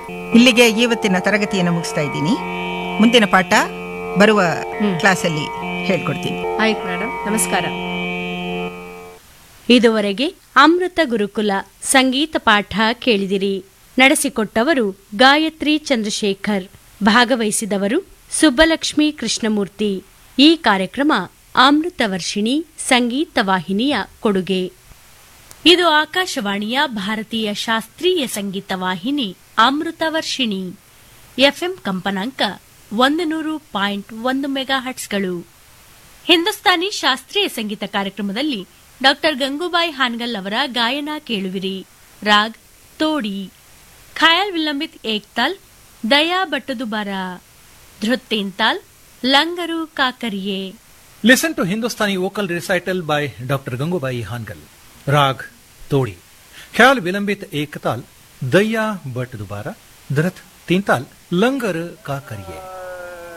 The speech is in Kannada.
ಇಲ್ಲಿಗೆ ಇವತ್ತಿನ ತರಗತಿಯನ್ನು ಮುಗಿಸ್ತಾ ಇದ್ದೀನಿ ಮುಂದಿನ ಪಾಠ ಬರುವ ಕ್ಲಾಸಲ್ಲಿ ಹೇಳ್ಕೊಡ್ತೀನಿ ಆಯ್ತು ಮೇಡಮ್ ನಮಸ್ಕಾರ ಇದುವರೆಗೆ ಅಮೃತ ಗುರುಕುಲ ಸಂಗೀತ ಪಾಠ ಕೇಳಿದಿರಿ ನಡೆಸಿಕೊಟ್ಟವರು ಗಾಯತ್ರಿ ಚಂದ್ರಶೇಖರ್ ಭಾಗವಹಿಸಿದವರು ಸುಬ್ಬಲಕ್ಷ್ಮಿ ಕೃಷ್ಣಮೂರ್ತಿ ಈ ಕಾರ್ಯಕ್ರಮ ಅಮೃತ ವರ್ಷಿಣಿ ಸಂಗೀತ ವಾಹಿನಿಯ ಕೊಡುಗೆ ಇದು ಆಕಾಶವಾಣಿಯ ಭಾರತೀಯ ಶಾಸ್ತ್ರೀಯ ಸಂಗೀತ ವಾಹಿನಿ ಅಮೃತ ವರ್ಷಿಣಿ ಎಫ್ಎಂ ಕಂಪನಾಂಕ ಒಂದು ನೂರು ಪಾಯಿಂಟ್ ಒಂದು ಮೆಗಾ ಹಟ್ಸ್ಗಳು ಹಿಂದೂಸ್ತಾನಿ ಶಾಸ್ತ್ರೀಯ ಸಂಗೀತ ಕಾರ್ಯಕ್ರಮದಲ್ಲಿ ಡಾಕ್ಟರ್ ಗಂಗೂಬಾಯಿ ಹಾನ್ಗಲ್ ಅವರ ಗಾಯನ ಕೇಳುವಿರಿ ರಾಗ್ ತೋಡಿ ಖಯಾಲ್ ವಿಲಂಬಿತ್ ಏಕ್ತಾಲ್ ದಯಾ ಬಟ್ಟದುಬಾರ ಧೃತ್ತೇಂತಾಲ್ ಲಂಗರು ಕಾಕರಿಯೇ Listen to Hindustani vocal recital by Dr. Gangubai Hangal. Rag Todi. Khyal Vilambit Ektal, Daya Bhat Dubara, Dhrat Tintal, Langar Ka Kariye.